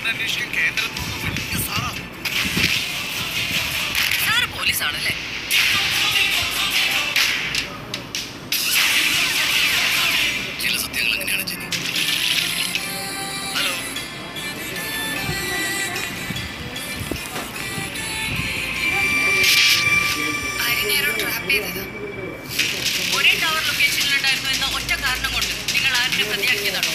അന്വേഷിക്കാൻ കേന്ദ്രത്തിൽ നിന്ന് വലിയ സാറാ സാറ് പോലീസാണല്ലേ ചില സത്യങ്ങൾ അങ്ങനെയാണ് ജെനി ഹലോ ആര്യനെയാരോ ട്രാപ്പ് ചെയ്തത് ഒരേ ടവർ ലൊക്കേഷനിലുണ്ടായിരുന്നു എന്ന ഒറ്റ കാരണം കൊണ്ട് നിങ്ങൾ ആരിനെ പ്രതിയാക്കിയതാണോ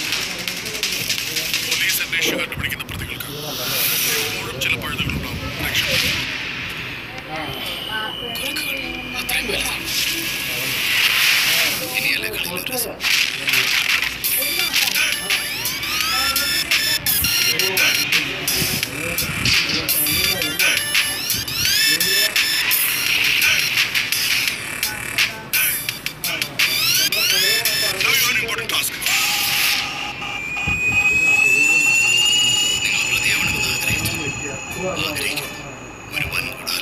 പോലീസ് അന്വേഷിച്ച് കണ്ടുപിടിക്കുന്ന പ്രതികൾക്ക് എപ്പോഴും ചില പഴുതുകളുണ്ടാവും രക്ഷപ്പെടും. കുരുക്കുകൾ അത്രയും വലുതാണ് ഇനിയല്ലേ കളിയിലെ രസം Now you have an important task. നിങ്ങൾ പ്രതിയാവണമെന്ന് ആഗ്രഹിച്ചു ആഗ്രഹിക്കും ഒരു വൻകുട